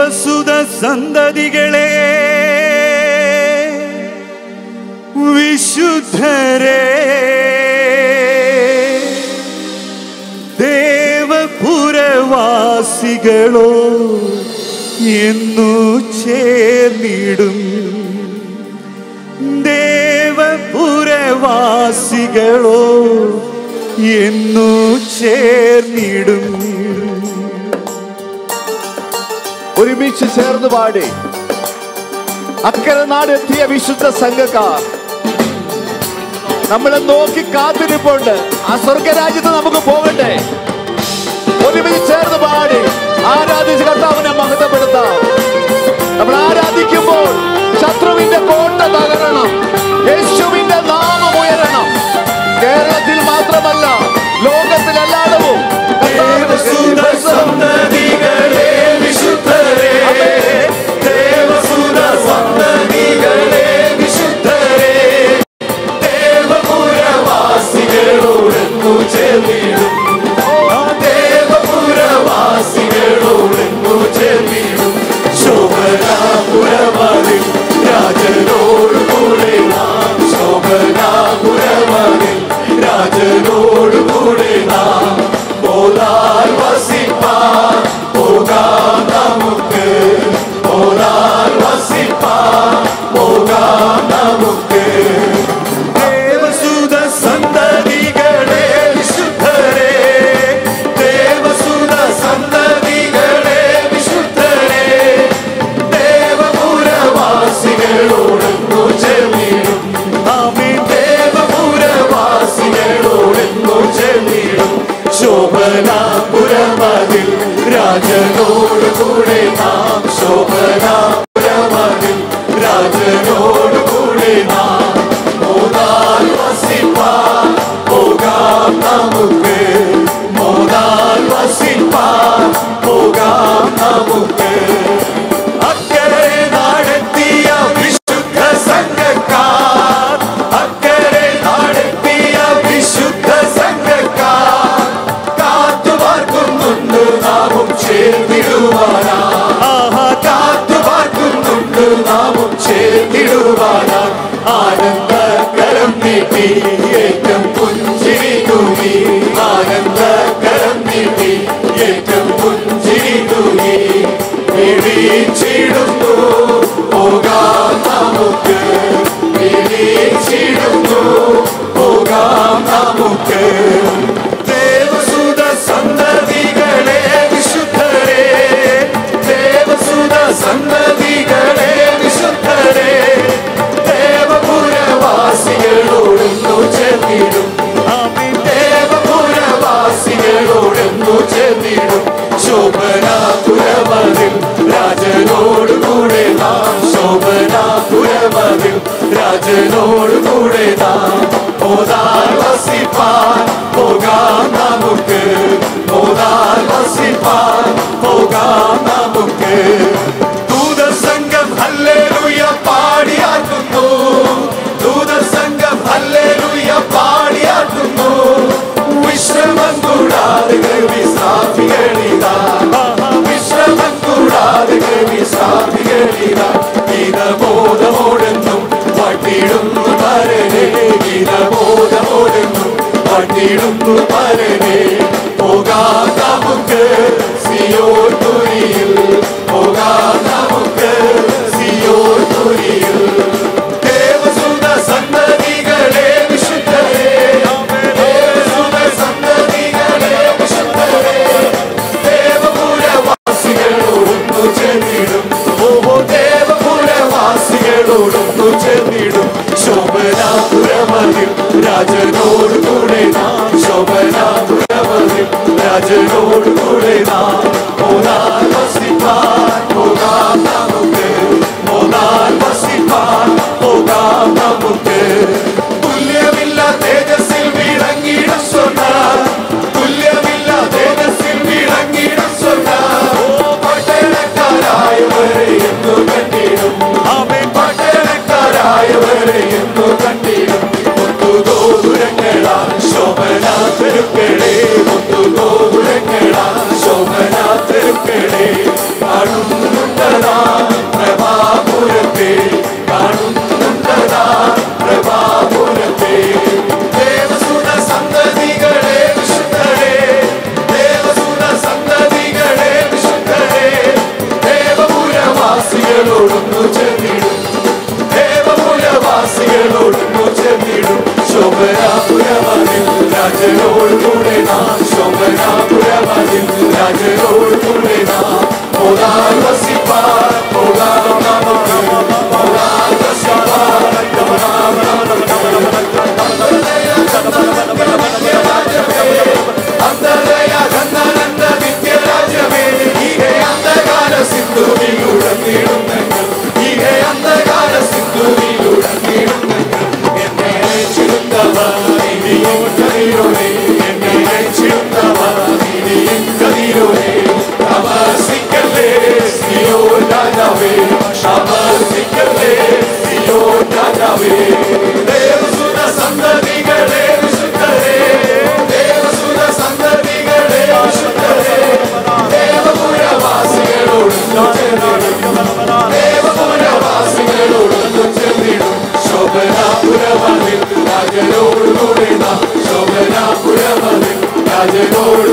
ദേവസുത സന്തതികളെ വിശുദ്ധരെ ദേവപുരവാസികളോ എന്നു ചേർന്നിടും ദേവപുരവാസികളോ എന്നു ചേർന്നിടും ഒരുമിച്ച് ചേർന്ന് പാടി അക്കരെ നാടെത്തിയ വിശുദ്ധ സംഘക്കാർ നമ്മളെ നോക്കി കാത്തിരിപ്പുണ്ട് ആ സ്വർഗരാജ്യത്ത് നമുക്ക് പോകണ്ടേ ഒരുമിച്ച് ചേർന്ന് പാടി ആരാധിച്ച് കർത്താവിനെ മഹത്വപ്പെടുത്താം നമ്മൾ ആരാധിക്കുമ്പോൾ ശത്രുവിന്റെ കോട്ട തകരണം യേശുവിന്റെ നാമം ഉയരണം കേരളത്തിൽ മാത്രമല്ല ലോകത്തിലെല്ലായിടവും കർത്താവിന്റെ ദേവസുത സന്തതികളെ വിശുദ്ധരെ ദേവസുത സന്തതികളെ വിശുദ്ധരെ ദേവപുരവാസികളോടെന്നു ചേർന്നിടും ആ ദേവപുരവാസികളോടെന്നു ചേർന്നിടും ശോഭനാപുരമതിൽ രാജനോട് കൂടെ നാം ശോഭനാപുരമതിൽ രാജനോട് കൂടെ നാം പോലാൽ വസിപ്പാൻ പോകാം നമുക്ക് പോലാൽ വസിപ്പാൻ പോകാം നമുക്ക് ദേവസുത സന്തതികളെ വിശുദ്ധരെ ദേവസുത സന്തതികളെ വിശുദ്ധരെ ദേവപുരവാസികളോടൊന്നു ചേർന്നിടും ആമേൻ ദേവപുരവാസികളോടൊന്നു ചേർന്നിടും ശോഭനാപുരമതിൽ രാജനോട് കൂടെ നാം ശോഭനാപുരമതിൽ രാജനോട് കൂടെ നാം മോതാൽ വസിപ്പാൻ പോകാം നമുക്ക് മോതാൽ വസിപ്പാൻ പോകാം നമുക്ക് അക്കരെ നാടെത്തിയ വിശുദ്ധ സംഘക്കാർ അക്കരെ നാടെത്തിയ വിശുദ്ധ സംഘക്കാർ കാത്തുപാർക്കുന്നുണ്ട് നാമും ചേർന്നിടുവാനാ കാത്തുപാർക്കുന്നുണ്ട് നാമും ചേർന്നിടുവാനാ ആനന്ദകരം നീട്ടി ഏറ്റം പുഞ്ചിരി തൂങ്ങി ആനന്ദകരം നീട്ടി ഏറ്റം പുഞ്ചിരി തൂങ്ങി വിളിച്ചിടുന്നു പോകാം നമുക്ക് വിളിച്ചിടുന്നു പോകാം നമുക്ക് ദേവസുത സന്തതികളെ വിശുദ്ധരെ ദേവസുത സന്തതികളെ വിശുദ്ധരെ ദേവപുരവാസികളോടൊന്നു ചേർന്നിടും ദേവപുരവാസികളോടൊന്നു ചേർന്നിടും ശോഭനാപുരമതിൽ രാജനോട് കൂടെ നാം ശോഭനാപുരമതിൽ രാജനോട് കൂടെ നാം പോതാൽ വസിപ്പാൻ പോകാം നമുക്ക് പോതാൽ വസിപ്പാൻ പോകാം നമുക്ക് ദൂതസംഘം ഹല്ലേലൂയ പാടിയാക്കുന്നു ദൂതസംഘം ഹല്ലേലൂയ പാടിയാക്കുന്നു വിശ്രമം കൂടാതെ വിശ്രാമികളിതാ വിശ്രമം കൂടാതെ വിശ്രാമികളിതാ ഗീതബോധമോടെന്നും പാട്ടിടുന്നു പരനെ ഗീതബോധമോടെന്നും പാട്ടിടുന്നു പരനെ പോകാം നമുക്ക് സിയോർ തുരിയിൽ പോകാം നമുക്ക് സിയോർ തുരിയിൽ ദേവസുത സന്തതികളെ വിശുദ്ധരെ ദേവസുത സന്തതികളെ വിശുദ്ധരെ ദേവപുരവാസികളോടൊന്നു ചേർന്നിടും ഓഹോ ദേവപുരവാസികളോടൊന്നു ചേർന്നിടും ശോഭനാപുരമതിൽ രാജനോട് കൂടെ നാം ശോഭനാപുരമതിൽ രാജനോട് കൂടെ നാം പോകാൻ വസിപ്പാൻ പോകാം നമുക്ക് പോകാൻ വസിപ്പാൻ പോകാം നമുക്ക് തുല്യമില്ല തേജസ്സിൽ വിളങ്ങിടം സ്വർണ്ണ തുല്യമില്ല തേജസ്സിൽ വിളങ്ങിടം സ്വർണ്ണ ഓ പട്ടണക്കാരായവരെ എന്നു കണ്ടിടും ആമേൻ പട്ടണക്കാരായവരെ എന്നു കണ്ടിടും മുത്തുഗോപുരങ്ങളാ ശോഭന പെരുക്കളെ മുത്തുഗോപുരങ്ങളാ ശോഭന ശോഭനാപുരമതിൽ രാജനോട് കൂടെ നാം ശോഭനാപുരമതിൽ രാജനോട് കൂടെ നാം പോകാൻ വസിപ്പാൻ പോകാം നമുക്ക് പോകാൻ വസിപ്പാൻ അന്തരയാനന്ദ നിത്യരാജ്യമേ ഈഹേ അന്ധകാല സിന്ധുവിലുടനീടും ഞങ്ങൾ ഈഹേ അന്ധകാല സിന്ധുവിലുടനീടും ഞങ്ങൾ എന്നെ അയച്ചിരുന്നവർ ഇനിയും കതിരോടെ എന്നെ അയച്ചിരുന്നവർ ഇനിയും കതിരോടെ താമസിക്കല്ലേ സിയോ രാജാവേ താമസിക്കല്ലേ സിയോ രാജാവേ ദേവസുര സന്തതികളെ വിശുദ്ധരേ ദേവസുര സന്തതികളെ വിശുദ്ധരേ ദേവപുരവാസികളോട് ദേവപുരവാസികളോട് ചെന്നിടും ശോഭനാപുരമതിൽ രാജനോട് കൂടെ നാം ശോഭനാപുരമതിൽ രാജനോട്